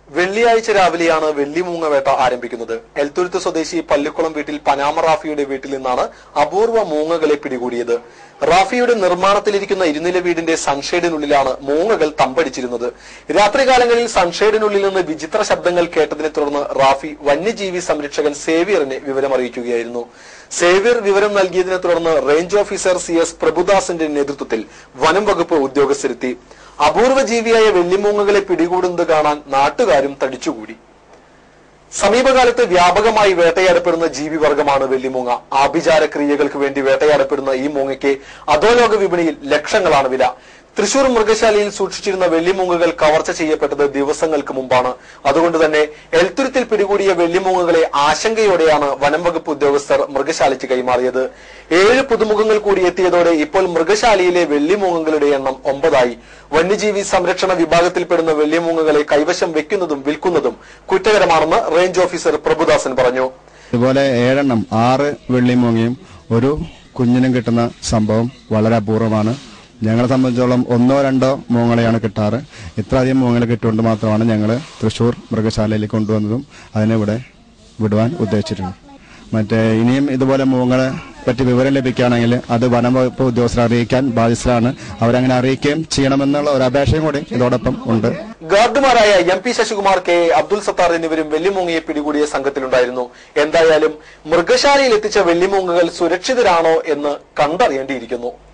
വെള്ളിയാഴ്ച രാവിലെയാണ് വെള്ളിമൂങ്ങ വേട്ട ആരംഭിക്കുന്നത് എൽത്തുരുത്ത് സ്വദേശി പള്ളിക്കുളം വീട്ടിൽ പനാമ റാഫിയുടെ വീട്ടിൽ നിന്നാണ് അപൂർവ മൂങ്ങകളെ പിടികൂടിയത് റാഫിയുടെ നിർമ്മാണത്തിലിരിക്കുന്ന ഇരുനില വീടിന്റെ സൺഷെയ്ഡിനുള്ളിലാണ് മൂങ്ങകൾ തമ്പടിച്ചിരുന്നത് രാത്രികാലങ്ങളിൽ സൺഷെയ്ഡിനുള്ളിൽ നിന്ന് വിചിത്ര ശബ്ദങ്ങൾ കേട്ടതിനെ തുടർന്ന് റാഫി വന്യജീവി സംരക്ഷകൻ സേവിയറിനെ വിവരമറിയിക്കുകയായിരുന്നു സേവ്യർ വിവരം നൽകിയതിനെ തുടർന്ന് റേഞ്ച് ഓഫീസർ സി എസ് പ്രഭുദാസിന്റെ നേതൃത്വത്തിൽ വനം വകുപ്പ് ഉദ്യോഗസ്ഥരെത്തി അപൂർവ ജീവിയായ വെള്ളിമൂങ്ങകളെ പിടികൂടുന്നത് കാണാൻ നാട്ടുകാരും തടിച്ചുകൂടി സമീപകാലത്ത് വ്യാപകമായി വേട്ടയാടപ്പെടുന്ന ജീവിവർഗമാണ് വെള്ളിമൂങ്ങ ആഭിചാര ക്രിയകൾക്ക് വേണ്ടി വേട്ടയാടപ്പെടുന്ന ഈ മൂങ്ങയ്ക്ക് അധോലോക വിപണിയിൽ ലക്ഷങ്ങളാണ് വില തൃശൂർ മൃഗശാലയിൽ സൂക്ഷിച്ചിരുന്ന വെള്ളിമൂങ്ങകൾ കവർച്ച ചെയ്യപ്പെട്ടത് ദിവസങ്ങൾക്ക് മുമ്പാണ് അതുകൊണ്ട് തന്നെ എൽത്തുരുത്തിൽ പിടികൂടിയ വെള്ളിമൂങ്ങകളെ ആശങ്കയോടെയാണ് വനം വകുപ്പ് ഉദ്യോഗസ്ഥർ മൃഗശാലയ്ക്ക് കൈമാറിയത് ഏഴ് പുതുമുഖങ്ങൾ കൂടി എത്തിയതോടെ ഇപ്പോൾ മൃഗശാലയിലെ വെള്ളിമൂങ്ങകളുടെ എണ്ണം ഒമ്പതായി വന്യജീവി സംരക്ഷണ വിഭാഗത്തിൽപ്പെടുന്ന വെള്ളിമൂങ്ങകളെ കൈവശം വെക്കുന്നതും വിൽക്കുന്നതും കുറ്റകരമാണെന്ന് റേഞ്ച് ഓഫീസർ പ്രഭുദാസൻ പറഞ്ഞു ഇതുപോലെ ഏഴെണ്ണം ആറ് വെള്ളിമൂങ്ങയും ഒരു കുഞ്ഞിനും കിട്ടുന്ന സംഭവം വളരെ അപൂർവമാണ് ഞങ്ങളെ സംബന്ധിച്ചോളം ഒന്നോ രണ്ടോ മൂങ്ങളെയാണ് കിട്ടാറ് ഇത്ര അധികം മൂങ്ങളെ കിട്ടുകൊണ്ട് മാത്രമാണ് ഞങ്ങൾ തൃശൂർ മൃഗശാലയിലേക്ക് കൊണ്ടുവന്നതും അതിനെ ഇവിടെ വിടുവാൻ ഉദ്ദേശിച്ചിട്ടുണ്ട് മറ്റേ ഇനിയും ഇതുപോലെ മൂങ്ങളെ പറ്റി വിവരം ലഭിക്കുകയാണെങ്കിൽ അത് വനം വകുപ്പ് ഉദ്യോഗസ്ഥരെ അറിയിക്കാൻ ബാധ്യസ്ഥരാണ് അവരങ്ങനെ അറിയിക്കുകയും ചെയ്യണമെന്നുള്ള ഒരു അപേക്ഷയും കൂടി ഇതോടൊപ്പം ഉണ്ട് ഗാർഡുമാരായ M P Sasikumar K A Abdul Sattar എന്നിവരും വെള്ളിമൂങ്ങയെ പിടികൂടിയ സംഘത്തിലുണ്ടായിരുന്നു എന്തായാലും മൃഗശാലയിൽ എത്തിച്ച വെള്ളിമൂങ്ങകൾ സുരക്ഷിതരാണോ എന്ന് കണ്ടറിയേണ്ടിയിരിക്കുന്നു